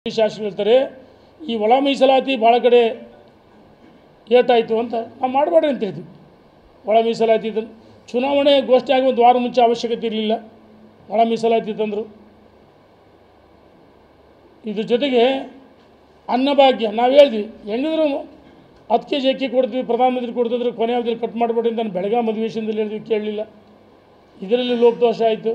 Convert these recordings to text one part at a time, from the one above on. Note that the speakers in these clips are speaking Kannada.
ಶಾಸಕರು ಹೇಳ್ತಾರೆ ಈ ಒಳ ಮೀಸಲಾತಿ ಭಾಳ ಕಡೆ ಏಟಾಯಿತು ಅಂತ ನಾವು ಮಾಡಬೇಡ್ರಿ ಅಂತ ಹೇಳ್ತೀವಿ ಒಳ ಮೀಸಲಾತಿ ತಂದು ಚುನಾವಣೆ ಘೋಷಣೆ ಆಗಿ ಒಂದು ವಾರ ಮುಂಚೆ ಅವಶ್ಯಕತೆ ಇರಲಿಲ್ಲ ಒಳ ಮೀಸಲಾತಿ ತಂದರು ಇದ್ರ ಜೊತೆಗೆ ಅನ್ನಭಾಗ್ಯ ನಾವು ಹೇಳಿದ್ವಿ ಹೆಂಗಿದ್ರು ಹತ್ತು ಕೆ ಜಿ ಅಕ್ಕಿ ಕೊಡ್ತೀವಿ ಪ್ರಧಾನಮಂತ್ರಿ ಕೊಡ್ತಿದ್ರು ಕೊನೆ ಅವಧಿಯಲ್ಲಿ ಕಟ್ ಮಾಡಬೇಡಿ ಅಂತ ನಾನು ಬೆಳಗಾಂ ಅಧಿವೇಶನದಲ್ಲಿ ಹೇಳಿದ್ವಿ ಕೇಳಲಿಲ್ಲ ಇದರಲ್ಲಿ ಲೋಪದೋಷ ಆಯಿತು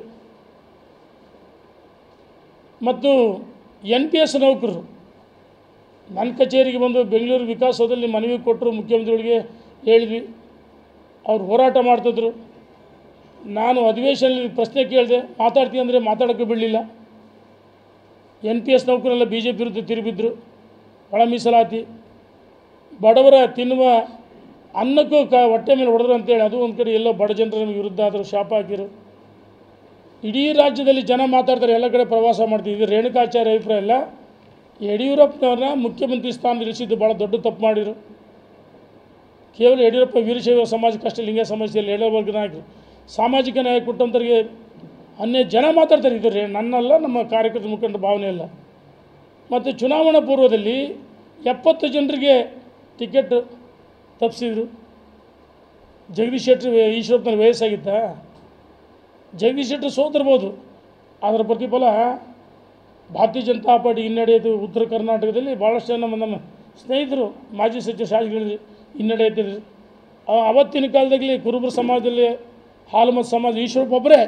ಮತ್ತು ಎನ್ ಪಿ ಎಸ್ ನೌಕರರು ನನ್ನ ಕಚೇರಿಗೆ ಬಂದು ಬೆಂಗಳೂರು ವಿಕಾಸದಲ್ಲಿ ಮನವಿ ಕೊಟ್ಟರು ಮುಖ್ಯಮಂತ್ರಿಗಳಿಗೆ ಹೇಳಿದ್ವಿ ಅವ್ರು ಹೋರಾಟ ಮಾಡ್ತಿದ್ರು ನಾನು ಅಧಿವೇಶನದಲ್ಲಿ ಪ್ರಶ್ನೆ ಕೇಳಿದೆ ಮಾತಾಡ್ತೀನಿ ಅಂದರೆ ಮಾತಾಡೋಕ್ಕೆ ಬಿಡಲಿಲ್ಲ ಎನ್ ಪಿ ಎಸ್ ನೌಕರೆಲ್ಲ ಬಿ ಜೆ ಪಿ ವಿರುದ್ಧ ತಿರುಗಿದ್ರು ಒಳ ಮೀಸಲಾತಿ ಬಡವರ ತಿನ್ನುವ ಅನ್ನಕ್ಕೂ ಕ ಹೊಟ್ಟೆ ಮೇಲೆ ಹೊಡೆದ್ರು ಅಂತೇಳಿ ಅದು ಒಂದು ಕಡೆ ಎಲ್ಲೋ ಬಡ ಜನರ ನಮಗೆ ವಿರುದ್ಧ ಆದರು ಶಾಪ ಹಾಕಿರು ಇಡೀ ರಾಜ್ಯದಲ್ಲಿ ಜನ ಮಾತಾಡ್ತಾರೆ ಎಲ್ಲ ಕಡೆ ಪ್ರವಾಸ ಮಾಡ್ತೀವಿ ಇದು ರೇಣುಕಾಚಾರ್ಯ ಅಭಿಪ್ರಾಯ ಇಲ್ಲ ಯಡಿಯೂರಪ್ಪನವ್ರನ್ನ ಮುಖ್ಯಮಂತ್ರಿ ಸ್ಥಾನ ಇಳಿಸಿದ್ದು ಭಾಳ ದೊಡ್ಡ ತಪ್ಪು ಮಾಡಿರು ಕೇವಲ ಯಡಿಯೂರಪ್ಪ ವೀರಶೈವ ಸಮಾಜಕ್ಕಷ್ಟೇ ಲಿಂಗ ಸಮಸ್ಯೆಯಲ್ಲಿ ಎಡ ವರ್ಗದ ನಾಯಕರು ಸಾಮಾಜಿಕ ನ್ಯಾಯ ಕೊಟ್ಟಂಥವ್ರಿಗೆ ಅನ್ಯ ಜನ ಮಾತಾಡ್ತಾರೆ ಇದು ರೇ ನನ್ನಲ್ಲ ನಮ್ಮ ಕಾರ್ಯಕರ್ತರ ಮುಖಂಡರ ಭಾವನೆ ಅಲ್ಲ ಮತ್ತು ಚುನಾವಣಾ ಪೂರ್ವದಲ್ಲಿ ಎಪ್ಪತ್ತು ಜನರಿಗೆ ಟಿಕೆಟ್ ತಪ್ಪಿಸಿದ್ರು ಜಗದೀಶ್ ಶೆಟ್ಟರ್ ಈಶ್ವರಪ್ಪನ ವಯಸ್ಸಾಗಿತ್ತಾ ಜಗದೀಶ್ ಶೆಟ್ಟರ್ ಸೋತಿರ್ಬೋದು ಅದರ ಪ್ರತಿಫಲ ಭಾರತೀಯ ಜನತಾ ಪಾರ್ಟಿ ಹಿನ್ನಡೆಯಿತು ಉತ್ತರ ಕರ್ನಾಟಕದಲ್ಲಿ ಭಾಳಷ್ಟು ಜನ ನಮ್ಮ ನಮ್ಮ ಸ್ನೇಹಿತರು ಮಾಜಿ ಸಚಿವ ಶಾಸಕರಲ್ಲಿ ಹಿನ್ನಡೆಯುತ್ತಿದ್ರು ಅವತ್ತಿನ ಕಾಲದಲ್ಲಿ ಕುರುಬರ ಸಮಾಜದಲ್ಲಿ ಹಾಲು ಮತ್ತು ಸಮಾಜ ಈಶ್ವರಪ್ಪ ಒಬ್ಬರೇ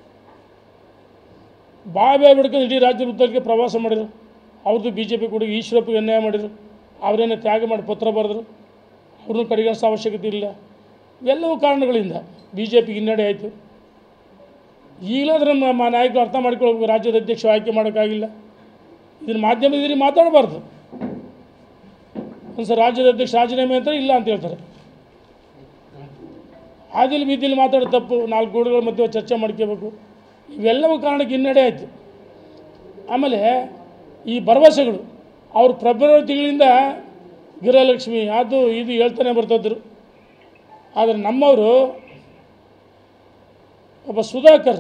ಬಾಬೆ ಬಿಡ್ಕೊಂಡು ಇಡೀ ರಾಜ್ಯದ ಉತ್ತರಕ್ಕೆ ಪ್ರವಾಸ ಮಾಡಿದರು ಅವ್ರದ್ದು ಬಿ ಜೆ ಪಿ ಕೂಡ ಈಶ್ವರಪ್ಪಗೆ ಅನ್ಯಾಯ ಮಾಡಿದರು ಅವರೇನೇ ತ್ಯಾಗ ಮಾಡಿ ಪತ್ರ ಬರೆದ್ರು ಅವ್ರನ್ನೂ ಕಡೆಗಣಿಸೋ ಅವಶ್ಯಕತೆ ಇಲ್ಲ ಇವೆಲ್ಲವೂ ಕಾರಣಗಳಿಂದ ಬಿ ಜೆ ಪಿಗೆ ಹಿನ್ನಡೆ ಆಯಿತು ಈಗಲಾದ್ರೂ ನಮ್ಮ ನಮ್ಮ ನಾಯಕರು ಅರ್ಥ ಮಾಡ್ಕೊಳ್ಬೇಕು ರಾಜ್ಯದ ಅಧ್ಯಕ್ಷ ಆಯ್ಕೆ ಮಾಡೋಕ್ಕಾಗಿಲ್ಲ ಇದನ್ನು ಮಾಧ್ಯಮದಲ್ಲಿ ಮಾತಾಡಬಾರ್ದು ಒಂದು ಸಲ ರಾಜ್ಯದ ಅಧ್ಯಕ್ಷ ರಾಜೀನಾಮೆ ಅಂತಾರೆ ಇಲ್ಲ ಅಂತ ಹೇಳ್ತಾರೆ ಆದಿಲ್ ಬೀದಿಲಿ ಮಾತಾಡೋ ತಪ್ಪು ನಾಲ್ಕು ಗೋಡುಗಳ ಮಧ್ಯೆ ಚರ್ಚೆ ಮಾಡ್ಕೋಬೇಕು ಇವೆಲ್ಲವೂ ಕಾರಣಕ್ಕೆ ಹಿನ್ನಡೆ ಆಯಿತು ಆಮೇಲೆ ಈ ಭರವಸೆಗಳು ಅವ್ರು ಫೆಬ್ರವರಿ ತಿಂಗಳಿಂದ ಗೃಹಲಕ್ಷ್ಮಿ ಅದು ಇದು ಹೇಳ್ತಾನೆ ಬರ್ತಿದ್ರು ಆದರೆ ನಮ್ಮವರು ಒಬ್ಬ ಸುಧಾಕರ್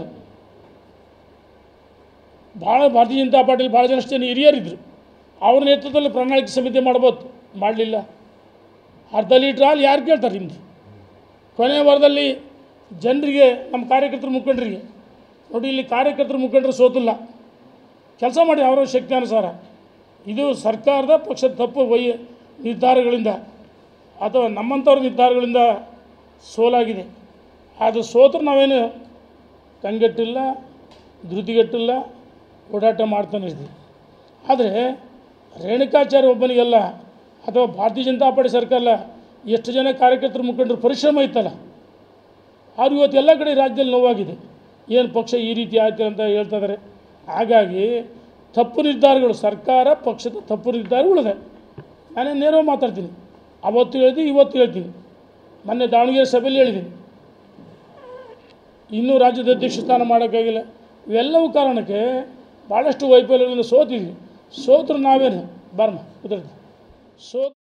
ಭಾಳ ಭಾರತೀಯ ಜನತಾ ಪಾರ್ಟಿಲಿ ಭಾಳ ಜನ ಜನ ಹಿರಿಯರಿದ್ದರು ಅವ್ರ ನೇತೃತ್ವದಲ್ಲಿ ಪ್ರಣಾಳಿಕೆ ಸಮಿತಿ ಮಾಡ್ಬೋದು ಮಾಡಲಿಲ್ಲ ಅರ್ಧ ಲೀಟ್ರ್ ಹಾಲು ಯಾರು ಕೇಳ್ತಾರೆ ನಿಮ್ಮದು ಕೊನೆಯ ವಾರದಲ್ಲಿ ಜನರಿಗೆ ನಮ್ಮ ಕಾರ್ಯಕರ್ತರ ಮುಖಂಡರಿಗೆ ನೋಡಿ ಇಲ್ಲಿ ಕಾರ್ಯಕರ್ತರ ಮುಖಂಡರು ಸೋತಿಲ್ಲ ಕೆಲಸ ಮಾಡಿ ಅವರ ಶಕ್ತಿಯಾನುಸಾರ ಇದು ಸರ್ಕಾರದ ಪಕ್ಷದ ತಪ್ಪು ವೈ ನಿರ್ಧಾರಗಳಿಂದ ಅಥವಾ ನಮ್ಮಂಥವ್ರ ನಿರ್ಧಾರಗಳಿಂದ ಸೋಲಾಗಿದೆ ಅದು ಸೋತ್ರು ನಾವೇನು ಕಂಗೆಟ್ಟಿಲ್ಲ ಧೃತಿಗೆಟ್ಟಿಲ್ಲ ಓಡಾಟ ಮಾಡ್ತಾನೆ ಇರ್ತೀವಿ ಆದರೆ ರೇಣುಕಾಚಾರ್ಯ ಒಬ್ಬನಿಗೆಲ್ಲ ಅಥವಾ ಭಾರತೀಯ ಜನತಾ ಪಾರ್ಟಿ ಸರ್ಕಾರ ಅಲ್ಲ ಎಷ್ಟು ಜನ ಕಾರ್ಯಕರ್ತರ ಮುಖಂಡರು ಪರಿಶ್ರಮ ಇತ್ತಲ್ಲ ಅವ್ರು ಇವತ್ತು ಎಲ್ಲ ಕಡೆ ರಾಜ್ಯದಲ್ಲಿ ನೋವಾಗಿದೆ ಏನು ಪಕ್ಷ ಈ ರೀತಿ ಆಯ್ತು ಅಂತ ಹೇಳ್ತಾ ಇದ್ದಾರೆ ಹಾಗಾಗಿ ತಪ್ಪು ನಿರ್ಧಾರಗಳು ಸರ್ಕಾರ ಪಕ್ಷದ ತಪ್ಪು ನಿರ್ಧಾರಗಳಿದೆ ನಾನೇ ನೇರವಾಗಿ ಮಾತಾಡ್ತೀನಿ ಅವತ್ತು ಹೇಳ್ತೀನಿ ಇವತ್ತು ಹೇಳ್ತೀನಿ ಮೊನ್ನೆ ದಾವಣಗೆರೆ ಸಭೆಯಲ್ಲಿ ಹೇಳಿದ್ದೀನಿ ಇನ್ನೂ ರಾಜ್ಯದ ಅಧ್ಯಕ್ಷ ಸ್ಥಾನ ಮಾಡೋಕ್ಕಾಗಿಲ್ಲ ಇವೆಲ್ಲವೂ ಕಾರಣಕ್ಕೆ ಭಾಳಷ್ಟು ವೈಫಲ್ಯಗಳಿಂದ ಸೋತಿದ್ವಿ ಸೋತರು ನಾವೇನು ಬರ್ಮ ಕುದುರೆ ಸೋತ್